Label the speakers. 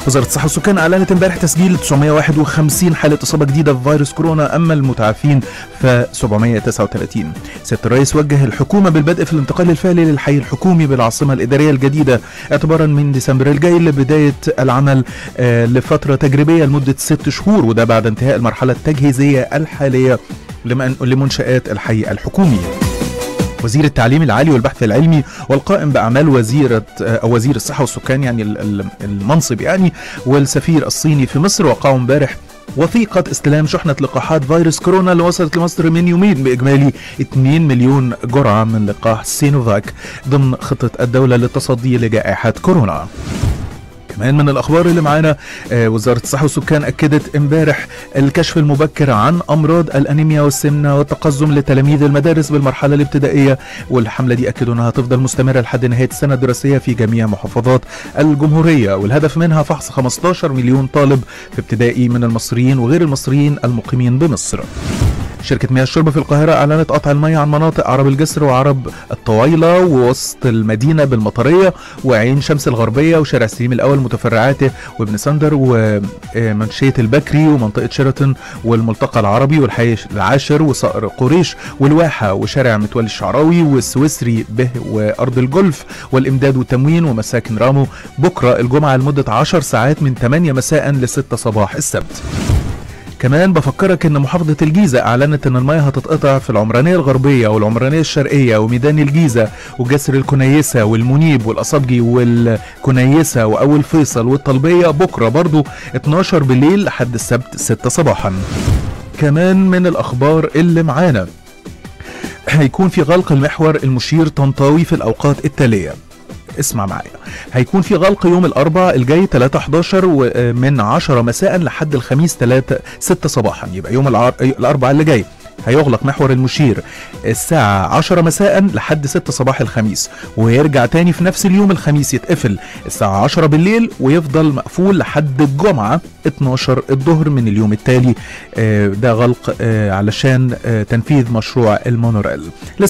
Speaker 1: وزارة الصحة والسكان أعلنت امبارح تسجيل 951 حالة إصابة جديدة بفيروس كورونا أما المتعافين ف 739 سيادة الرئيس وجه الحكومة بالبدء في الانتقال الفعلي للحي الحكومي بالعاصمة الإدارية الجديدة اعتبارا من ديسمبر الجاي لبداية العمل آه، لفترة تجريبية لمدة ست شهور وده بعد انتهاء المرحلة التجهيزية الحالية لمن- لمنشآت الحي الحكومي وزير التعليم العالي والبحث العلمي والقائم باعمال وزيره او وزير الصحه والسكان يعني ال- ال- المنصب يعني والسفير الصيني في مصر وقعوا امبارح وثيقة استلام شحنة لقاحات فيروس كورونا اللي وصلت لمصر من يومين بإجمالي 2 مليون جرعة من لقاح سينوفاك ضمن خطة الدولة للتصدي لجائحة كورونا. كمان من الاخبار اللي معانا آه، وزاره الصحه والسكان اكدت امبارح الكشف المبكر عن امراض الانيميا والسمنه والتقزم لتلاميذ المدارس بالمرحله الابتدائيه والحمله دي اكدوا انها هتفضل مستمره لحد نهايه السنه الدراسيه في جميع محافظات الجمهوريه والهدف منها فحص 15 مليون طالب في ابتدائي من المصريين وغير المصريين المقيمين بمصر شركة مياه الشرب في القاهرة أعلنت قطع المياه عن مناطق عرب الجسر وعرب الطويلة ووسط المدينة بالمطرية وعين شمس الغربية وشارع سليم الأول متفرعاته وابن سندر ومنشية البكري ومنطقة شيراتون والملتقى العربي والحي العاشر وصقر قريش والواحة وشارع متولي الشعراوي والسويسري به وأرض الجولف والإمداد والتموين ومساكن رامو بكرة الجمعة لمدة 10 ساعات من 8 مساء ل 6 صباح السبت كمان بفكرك ان محافظة الجيزة اعلنت ان المياه هتتقطع في العمرانية الغربية والعمرانية الشرقية وميدان الجيزة وجسر الكنيسة والمنيب والاصابجي والكنيسة واول فيصل والطلبية بكرة برضو 12 بالليل لحد السبت 6 صباحا كمان من الاخبار اللي معانا هيكون في غلق المحور المشير طنطاوي في الاوقات التاليه اسمع معايا هيكون في غلق يوم الاربعاء الجاي 3 11 و- من 10 مساء لحد الخميس 3 6 صباحا يبقى يوم العر... الاربعاء اللي جاي هيغلق محور المشير الساعة 10 مساء لحد 6 صباح الخميس ويرجع تاني في نفس اليوم الخميس يتقفل الساعة 10 بالليل ويفضل مقفول لحد الجمعة 12 الظهر من اليوم التالي آه، ده غلق آه، علشان آه، تنفيذ مشروع المونوريل